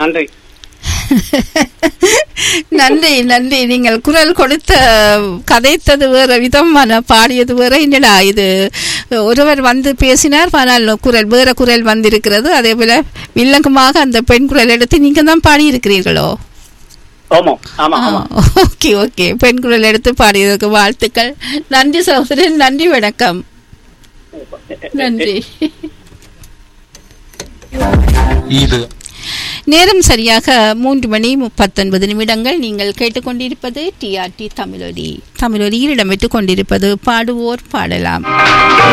நன்றி நன்றி நன்றி நீங்கள் குரல் கொடுத்த கதைத்தது வேற விதமான பாடியது வேற என்னடா இது ஒருவர் வந்து பேசினார் ஆனால் குரல் வேற குரல் வந்திருக்கிறது அதே போல வில்லங்கமாக அந்த பெண் குரல் எடுத்து நீங்க தான் பாடி இருக்கிறீர்களோ ஆமாம் ஆமா ஆமா ஓகே ஓகே பெண் குரல் எடுத்து பாடியதற்கு வாழ்த்துக்கள் நன்றி சகோதரன் நன்றி வணக்கம் நன்றி இது நேரம் சரியாக மூன்று மணி முப்பத்தொன்பது நிமிடங்கள் நீங்கள் கேட்டுக்கொண்டிருப்பது டிஆர்டி தமிழொலி தமிழொலியில் இடம்பெற்றுக் கொண்டிருப்பது பாடுவோர் பாடலாம்